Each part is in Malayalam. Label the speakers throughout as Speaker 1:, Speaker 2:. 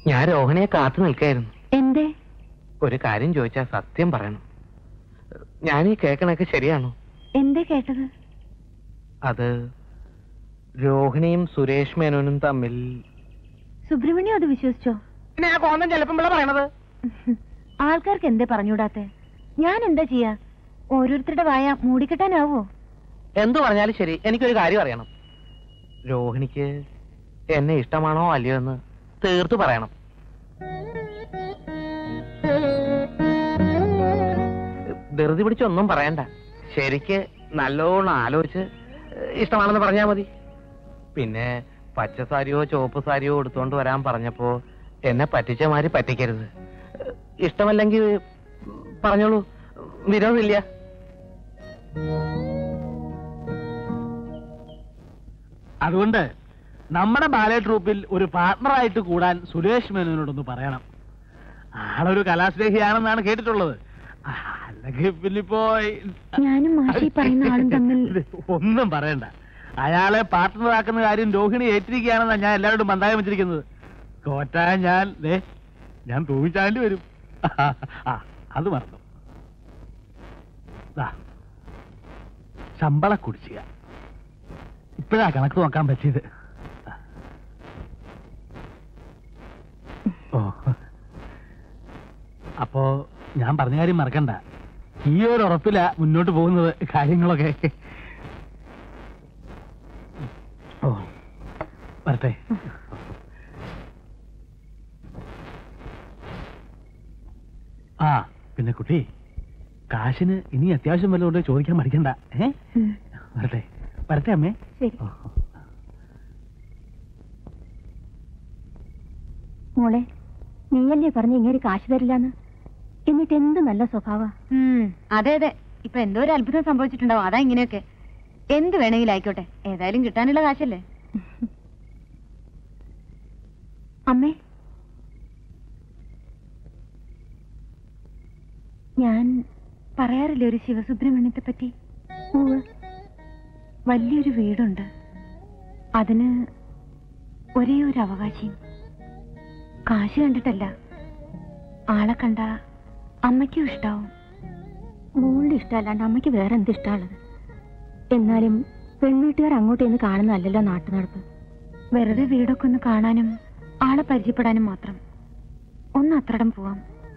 Speaker 1: ഞാൻ രോഹിണിയെ കാത്തു നിൽക്കായിരുന്നു
Speaker 2: എന്തേ
Speaker 1: ഒരു കാര്യം ചോദിച്ചാൽ സത്യം പറയണം ഞാൻ ഈ കേൾക്കണൊക്കെ ശരിയാണോ
Speaker 2: എന്തേ കേട്ടത്
Speaker 1: അത് രോഹിണിയും സുരേഷ് മേനോനും തമ്മിൽ
Speaker 2: സുബ്രഹ്മണ്യം അത് വിശ്വസിച്ചോ
Speaker 1: പിന്നെ ആ കോന്തം ചിലപ്പം പറയണത്
Speaker 2: ആൾക്കാർക്ക് എന്തേ പറഞ്ഞൂടാത്തെ ഞാൻ എന്താ ചെയ്യാ ഓരോരുത്തരുടെ വായ മൂടിക്കെട്ടാനാവോ
Speaker 1: എന്തു പറഞ്ഞാലും ശരി എനിക്കൊരു കാര്യം അറിയണം രോഹിണിക്ക് എന്നെ ഇഷ്ടമാണോ അല്ലയോ എന്ന് തീർത്തു പറയണം ധൃതി പിടിച്ചൊന്നും പറയണ്ട ശരിക്ക് നല്ലോണം ആലോചിച്ച് ഇഷ്ടമാണെന്ന് പറഞ്ഞാ മതി പിന്നെ പച്ച സാരിയോ ചുവപ്പ് സാരിയോ എടുത്തോണ്ട് വരാൻ പറഞ്ഞപ്പോ എന്നെ പറ്റിച്ച മാതിരി പറ്റിക്കരുത് ഇഷ്ടമല്ലെങ്കിൽ പറഞ്ഞോളൂ വിരോധമില്ല
Speaker 3: അതുകൊണ്ട് നമ്മുടെ ബാലെ ട്രൂപ്പിൽ ഒരു പാർട്ണറായിട്ട് കൂടാൻ സുരേഷ് മേനോനോടൊന്ന് പറയണം ആളൊരു കലാസ്നേഹിയാണെന്നാണ് കേട്ടിട്ടുള്ളത് ആ, അല്ലെങ്കിൽ പിന്നിപ്പോ
Speaker 2: ഞാനും മാഷി പറയുന്ന ആളും തമ്മിൽ
Speaker 3: ഒന്നും പറയണ്ട അയാളെ പാർട്ട്ണറാക്കുന്ന കാര്യം രോഹിണി ഏറ്റിരിക്കുകയാണെന്നാണ് ഞാൻ എല്ലാവരോടും മന്ദായം വെച്ചിരിക്കുന്നത് തോറ്റാൻ ഞാൻ ദേ ഞാൻ തൂങ്ങിച്ചാണ്ടി വരും ആ അത് മറന്നു ദാ, ശമ്പള കുടിശ്ശിക ഇപ്പോഴാ കണക്ക് നോക്കാൻ പറ്റിയത് ഓ അപ്പോ ഞാൻ പറഞ്ഞ കാര്യം മറക്കണ്ട ഈ ഒരു ഉറപ്പില മുന്നോട്ട് പോകുന്നത് കാര്യങ്ങളൊക്കെ ഓ വരട്ടെ ആ പിന്നെ കുട്ടി കാശിന് ഇനി അത്യാവശ്യം വല്ലതുകൊണ്ട് ചോദിക്കാൻ മടിക്കണ്ട ഏ
Speaker 2: ഉം,
Speaker 3: വരട്ടെ വരട്ടെ അമ്മേ
Speaker 2: ശരി
Speaker 3: ഓ,
Speaker 2: മോളെ നീയല്ലേ പറഞ്ഞ ഇങ്ങനെ കാശ് തരില്ലാന്ന് എന്നിട്ട് എന്ത് നല്ല സ്വഭാവ
Speaker 4: അതെ അതെ ഇപ്പൊ എന്തോ ഒരു അത്ഭുതം സംഭവിച്ചിട്ടുണ്ടാവും അതാ ഇങ്ങനെയൊക്കെ എന്ത് വേണമെങ്കിലും ആയിക്കോട്ടെ ഏതായാലും കിട്ടാനുള്ള കാശല്ലേ
Speaker 2: അമ്മേ ഞാൻ പറയാറില്ലേ ഒരു ശിവസുബ്രഹ്മണ്യത്തെ പറ്റി ഉവ്വ്. വലിയൊരു വീടുണ്ട് അതിന് ഒരേ ഒരു അവകാശിയും കാശ് കണ്ടിട്ടല്ല ആളെ കണ്ട അമ്മയ്ക്കും ഇഷ്ടാവും മോളുടെ ഇഷ്ടമല്ലാണ്ട് അമ്മയ്ക്ക് വേറെ എന്ത് ഇഷ്ടമുള്ളത് എന്നാലും പെൺവീട്ടുകാർ അങ്ങോട്ട് ഇന്ന് കാണുന്നതല്ലല്ലോ നാട്ടു നടപ്പ് വെറുതെ വീടൊക്കെ ഒന്ന് കാണാനും ആളെ പരിചയപ്പെടാനും മാത്രം ഒന്ന് അത്രടം പോവാം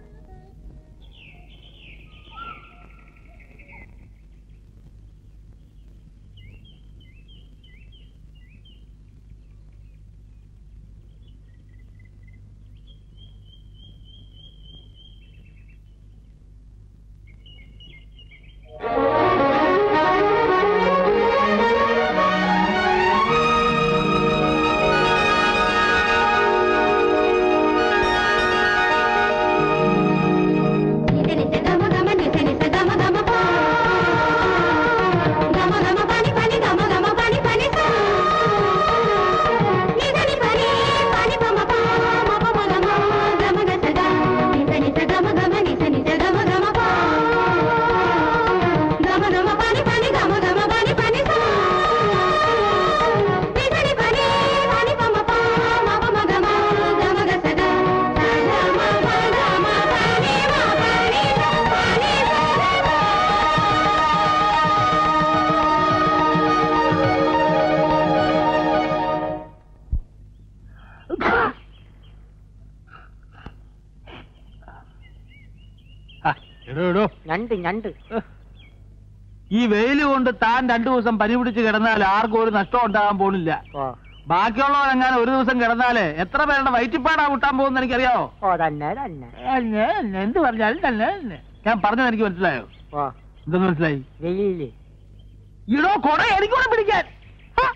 Speaker 3: ആ, എടോ എടോ
Speaker 1: ഞണ്ട് ഞണ്ട്
Speaker 3: ഈ വെയിൽ കൊണ്ട് താൻ രണ്ടു ദിവസം പനി പിടിച്ച് കിടന്നാൽ ആർക്കും ഒരു നഷ്ടം ഉണ്ടാകാൻ പോണില്ല ബാക്കിയുള്ളവരെങ്ങാനും ഒരു ദിവസം കിടന്നാല് എത്ര പേരുടെ വയറ്റിപ്പാടാ മുട്ടാൻ പോകുന്ന എനിക്കറിയാവോ
Speaker 1: ഓ തന്നെ തന്നെ
Speaker 3: തന്നെ, തന്നെ, എന്ത് പറഞ്ഞാലും തന്നെ തന്നെ. ഞാൻ പറഞ്ഞത് എനിക്ക് മനസ്സിലായോ
Speaker 1: ഓ
Speaker 3: എന്തെന്ന് മനസ്സിലായി
Speaker 1: വെയിലില്ലേ
Speaker 3: ഇടോ കൊട എനിക്കൂടെ പിടിക്കാൻ ആ.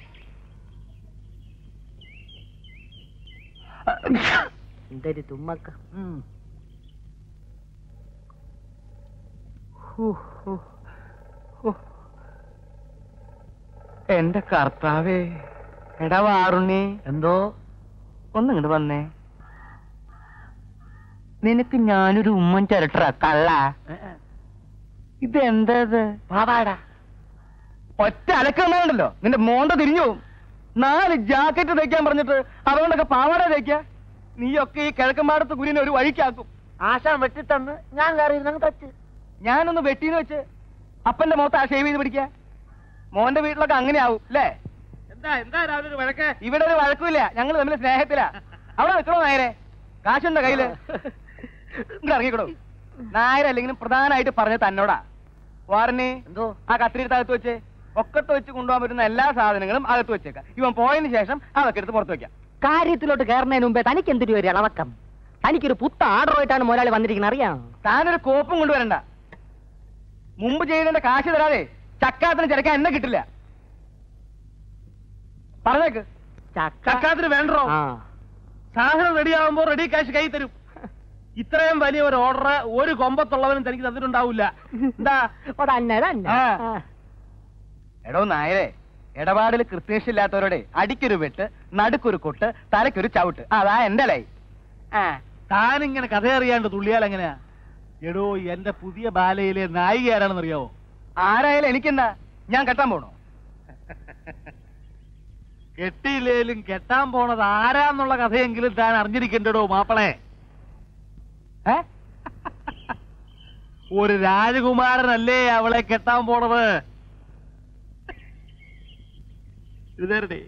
Speaker 1: എന്തൊരു തുമ്മക്ക
Speaker 3: ഉം.
Speaker 1: എന്റെ കർത്താവേ എടാ വാറുണ്ണി
Speaker 3: എന്തോ
Speaker 1: ഒന്നിങ്ങോട്ട് വന്നേ നിനക്ക് ഞാനൊരു ഉമ്മൻ ചിരട്ടറ കള്ള ഇതെന്താ ഇത് പാവാടാ ഒറ്റ അലക്കണ്ടല്ലോ നിന്റെ മോന്ത തിരിഞ്ഞു പോവും നാല് ജാക്കറ്റ് തയ്ക്കാൻ പറഞ്ഞിട്ട് അതുകൊണ്ടൊക്കെ പാവാട തയ്ക്ക
Speaker 3: നീയൊക്കെ ഈ കിഴക്കമ്പാടത്ത് കുരിനെ ഒരു വഴിക്കാക്കും
Speaker 1: ആശാൻ വെട്ടിത്തന്ന് ഞാൻ കയറി ഇരുന്നങ്ങ് തച്ച്
Speaker 3: ഞാനൊന്ന് വെട്ടീന്ന് വെച്ച് അപ്പന്റെ മുഖത്ത് ആ ഷേവ് ചെയ്ത് പിടിക്ക മോന്റെ വീട്ടിലൊക്കെ അങ്ങനെ ആവും അല്ലേ
Speaker 1: എന്താ എന്താ രാവിലെ ഒരു വഴക്ക്
Speaker 3: ഇവിടെ ഒരു വഴക്കുമില്ല ഞങ്ങൾ തമ്മിൽ സ്നേഹത്തിലാ അവിടെ നിൽക്കണോ നായരെ കാശുണ്ടോ കയ്യില് ഇങ്ങട് ഇറങ്ങിക്കടോ നായരല്ലെങ്കിലും പ്രധാനമായിട്ട് പറഞ്ഞ തന്നോടാ വാറിന്
Speaker 1: എന്തോ
Speaker 3: ആ കത്തിരിട്ട് അകത്ത് വെച്ച് ഒക്കത്ത് വെച്ച് കൊണ്ടുപോകാൻ പറ്റുന്ന എല്ലാ സാധനങ്ങളും അകത്ത് വെച്ചേക്കാം ഇവൻ പോയതിന് ശേഷം അതൊക്കെ എടുത്ത് പുറത്ത് വെക്കാം
Speaker 1: കാര്യത്തിലോട്ട് കയറുന്നതിന് മുമ്പേ തനിക്ക് എന്തൊരു ഒരു ഇളവക്കം തനിക്കൊരു പുത്ത ആർഡറുമായിട്ടാണ് മുതലാളി വന്നിരിക്കുന്നത് അറിയാം
Speaker 3: താനൊരു കോപ്പും കൊണ്ടുവരണ്ട മുമ്പ് ചെയ്തതിന്റെ കാശ് തരാതെ ചക്കാത്തിന് ചിരക്കാൻ എന്നെ കിട്ടില്ല പറഞ്ഞേക്ക് ചക്കാത്തിന് വേണ്ടോ
Speaker 1: ആ
Speaker 3: സാധനം റെഡി ആവുമ്പോ റെഡി കാശ് കൈ തരും ഇത്രയും വലിയ ഒരു ഓർഡർ ഒരു കൊമ്പത്തുള്ളവനും തനിക്ക് തന്നിട്ടുണ്ടാവില്ല എന്താ
Speaker 1: തന്നെ തന്നെ
Speaker 3: ആ.
Speaker 1: ആ.
Speaker 3: എടോ നായരെ ഇടപാടിൽ കൃത്യശില്ലാത്തവരോടെ അടിക്കൊരു വെട്ട് നടുക്കൊരു കൊട്ട് തലക്കൊരു ചവിട്ട് അതാ എന്റെ ലൈ താനിങ്ങനെ കഥ അറിയാണ്ട് തുള്ളിയാൽ എങ്ങനെയാ എടോ എന്റെ പുതിയ ബാലയിലെ നായിക ആരാണെന്ന് അറിയാവോ ആരായാലും എനിക്കെന്താ ഞാൻ കെട്ടാൻ പോണോ കെട്ടിയില്ലേലും കെട്ടാൻ പോണത് ആരാന്നുള്ള കഥയെങ്കിലും താൻ അറിഞ്ഞിരിക്കണ്ടോ മാപ്പിളെ ഏ? ഒരു രാജകുമാരനല്ലേ അവളെ കെട്ടാൻ പോണത് ഇതരടെ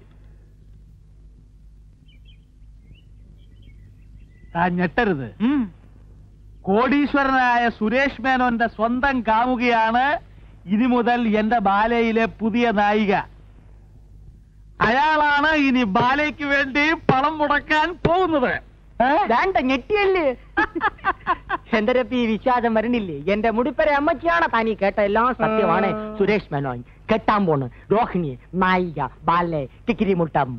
Speaker 3: താൻ ഞെട്ടരുത് കോടീശ്വരനായ സുരേഷ് മേനോന്റെ സ്വന്തം കാമുകയാണ് ഇനി മുതൽ എന്റെ ബാലയിലെ പുതിയ നായിക അയാളാണ് ഇനി ബാലയ്ക്ക് വേണ്ടി പണം മുടക്കാൻ പോകുന്നത്
Speaker 1: വേണ്ട ഞെട്ടിയല്ലേ എന്റെ രപ്പി വിശ്വാസം വരണില്ലേ എന്റെ മുടിപ്പര അമ്മച്ചിയാണ് താനീ കേട്ട എല്ലാം സത്യമാണ്
Speaker 3: ആ.
Speaker 1: സുരേഷ് മേനോൻ കെട്ടാൻ പോണ് രോഹിണി നായിക ബാലെ ടിക്കിരി മുട്ടം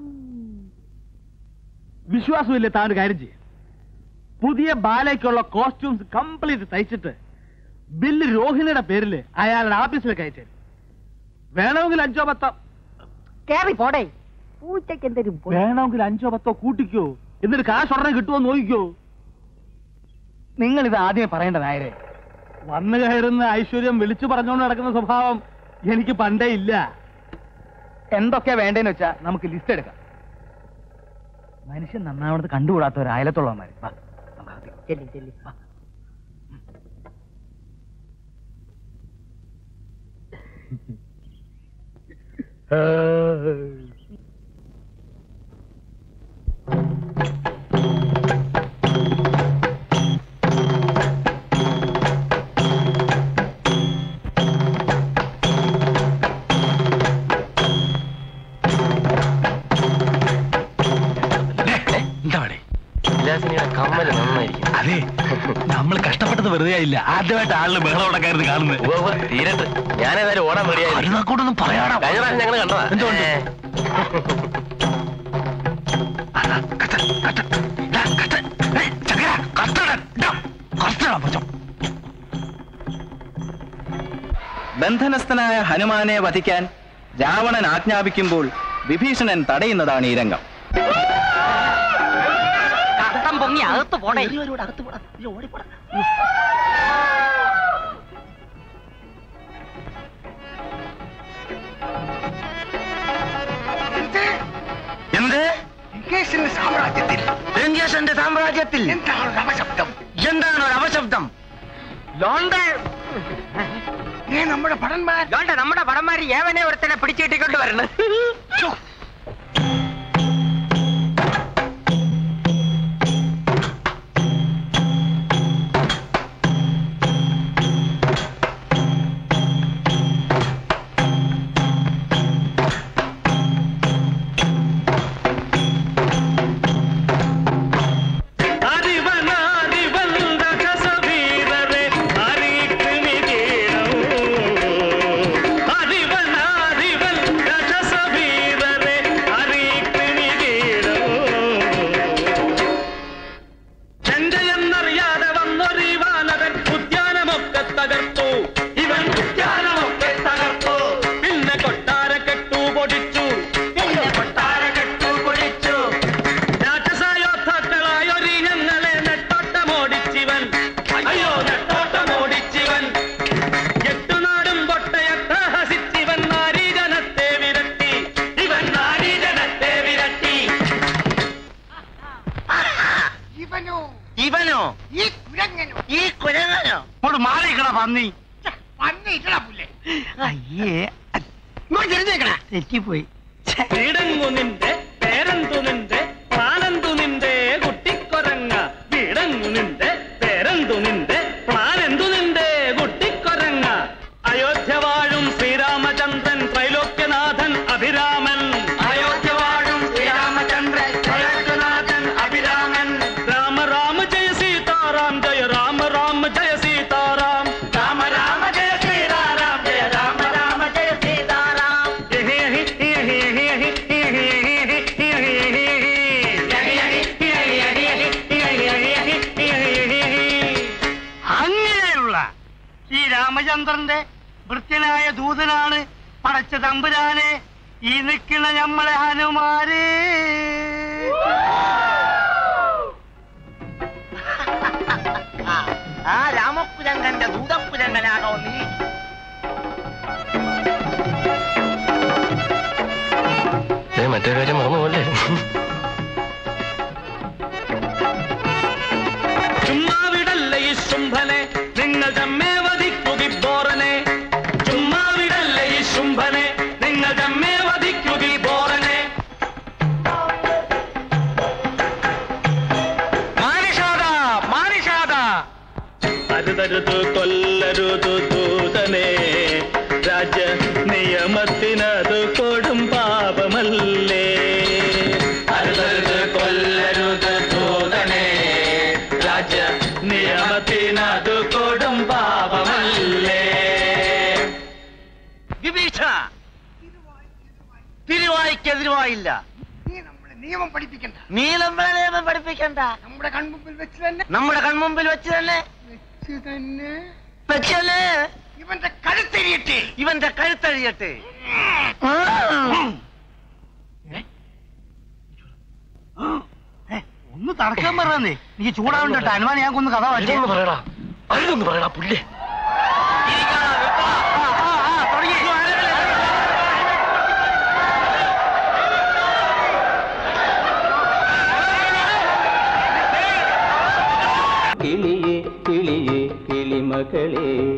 Speaker 3: വിശ്വാസമില്ല താൻ ഒരു കാര്യം ചെയ്യും പുതിയ ബാലയ്ക്കുള്ള കോസ്റ്റ്യൂംസ് കംപ്ലീറ്റ് തയ്ച്ചിട്ട് ബില്ല് രോഹിണിയുടെ പേരിൽ അയാളുടെ ഓഫീസിലേക്ക് അയച്ചു വേണമെങ്കിൽ അഞ്ചോ പത്തോ
Speaker 1: കേറി പോടേ പൂച്ചയ്ക്ക് എന്തൊരു
Speaker 3: വേണമെങ്കിൽ അഞ്ചോ പത്തോ കൂട്ടിക്കോ എന്നിട്ട് കാശ് ഉടനെ കിട്ടുമോ നോക്കിക്കോ നിങ്ങൾ ഇത് ആദ്യം പറയേണ്ട നായരെ വന്നു കയറുന്ന ഐശ്വര്യം വിളിച്ചു പറഞ്ഞുകൊണ്ട് നടക്കുന്ന സ്വഭാവം എനിക്ക് പണ്ടേ ഇല്ല എന്തൊക്കെയാ വേണ്ടേന്ന് വെച്ചാ നമുക്ക് ലിസ്റ്റ് എടുക്കാം മനുഷ്യൻ നന്നാവണത് കണ്ടുകൂടാത്തവർ അയലത്തുള്ളവന്മാര് വാ, നമുക്ക് അകത്തേക്ക് പോകാം.
Speaker 1: ചെല്ലി ചെല്ലി
Speaker 5: കമ്മല് നന്നായിരിക്കും
Speaker 3: അതെ നമ്മൾ കഷ്ടപ്പെട്ടത് വെറുതെ ആയില്ല ആദ്യമായിട്ട് ആളിന് ബഹളം ഉണ്ടാക്കായിരുന്നു കാണുന്നത്
Speaker 5: ഉവ്വ് ഉവ്വ്, തീരട്ട് ഞാനേതായാലും ഓടാൻ റെഡിയായി
Speaker 3: അരുണാക്കോട്ടൊന്നും പറയാടാ
Speaker 5: കഴിഞ്ഞ പ്രാവശ്യം ഞങ്ങൾ കണ്ടതാ
Speaker 3: എന്തുകൊണ്ട്?
Speaker 5: ഏ.
Speaker 6: ബന്ധനസ്ഥനായ ഹനുമാനെ വധിക്കാൻ രാവണൻ ആജ്ഞാപിക്കുമ്പോൾ വിഭീഷണൻ തടയുന്നതാണ് ഈ രംഗം
Speaker 1: കട്ടം പൊങ്ങി അകത്ത് പോടേ
Speaker 5: എന്ത് സാമ്രാജ്യത്തിൽ ലങ്കേശന്റെ സാമ്രാജ്യത്തിൽ എന്താണ് ഒരു അപശബ്ദം എന്താണ് ഒരു അപശബ്ദം ലോണ്ട നമ്മുടെ ഭടന്മാർ ലോണ്ട നമ്മുടെ ഭടന്മാർ ഏവനെ ഒരുത്തനെ പിടിച്ചിട്ടിക്കൊണ്ട് വരണം
Speaker 3: அறிவன் அறிவன் ரகச வீரரே
Speaker 5: അയ്യേ ഇങ്ങോട്ട് തിരിഞ്ഞേക്കണ തെറ്റിപ്പോയി
Speaker 7: വീടങ്ങു നിന്റെ പേരെന്തു നിന്റെ പ്ലാനെന്തു നിന്റെ കുട്ടിക്കൊരങ്ങ വീടങ്ങു നിന്റെ പേരെന്തു നിന്റെ പ്ലാനെന്തു നിന്റെ കുട്ടിക്കൊരങ്ങ അയോധ്യ വാഴും ശ്രീരാമചന്ദ്രൻ ത്രൈലോക്യനാഥൻ അഭിരാമൻ അയോധ്യ വാഴും ശ്രീരാമചന്ദ്രൻ ത്രൈലോക്യനാഥൻ അഭിരാമൻ രാമ രാമ ജയ സീതാറാം ജയ രാമ രാമ ജയ സീതാറാം രാമ രാമ ജയ സീതാറാം ജയ രാമ രാമ ജയ സീതാറാം
Speaker 5: അങ്ങനെയുള്ള ഈ രാമചന്ദ്രന്റെ വൃത്യനായ ദൂതനാണ് പടച്ച തമ്പുരാനെ ഈ നിൽക്കുന്ന നമ്മളെ ഹനുമാര് ആ രാമപുരങ്കന്റെ ദൂതപുരങ്കനാണോ നീ
Speaker 8: മറ്റേ കാര്യം മറന്നുപോലെ
Speaker 7: ചുമ്മാവിടല്ല ഈ ശുംഭനെ നിങ്ങൾ തമ്മേ വധിക്കുകി ചുമ്മാവിടല്ല ഈ ശുംഭനെ നിങ്ങൾ തമ്മേ വധിക്കുകി ബോറനെ
Speaker 5: മാനിഷാദ മാനിഷാദ
Speaker 7: അരുതരുതു കൊല്ലരുതു ദൂതനെ രാജ നിയമത്തിനത് കൊടും പാപമല്ലേ അരുതരുത് കൊല്ലരുത് ദൂതനെ രാജ നിയമത്തിനത് കൊടും പാപമല്ലേ
Speaker 5: വിഭീഷണ തിരുവായിക്കെതിരുവായില്ല നീ നമ്മളെ നിയമം പഠിപ്പിക്കണ്ട നീ നമ്മളെ നിയമം പഠിപ്പിക്കണ്ട നമ്മുടെ കൺമുമ്പിൽ വെച്ച് തന്നെ നമ്മുടെ കൺമുമ്പിൽ വെച്ച് തന്നെ വെച്ച് തന്നെ വെച്ച് തന്നെ ഇവന്റെ കഴുത്തെരിയട്ടെ ഇവന്റെ കഴുത്തഴിയട്ടെ ഒന്ന് തടക്കാൻ പറഞ്ഞേ നീ ചൂടാവണ്ട അനുമാനം ഞാൻ കൊന്ന് കഥ വായിച്ചു
Speaker 8: പറയടാ അരുതൊന്ന് പറയടാ പുല്ലേ
Speaker 6: കിളിയേ കിളിയേ കിളിമകളേ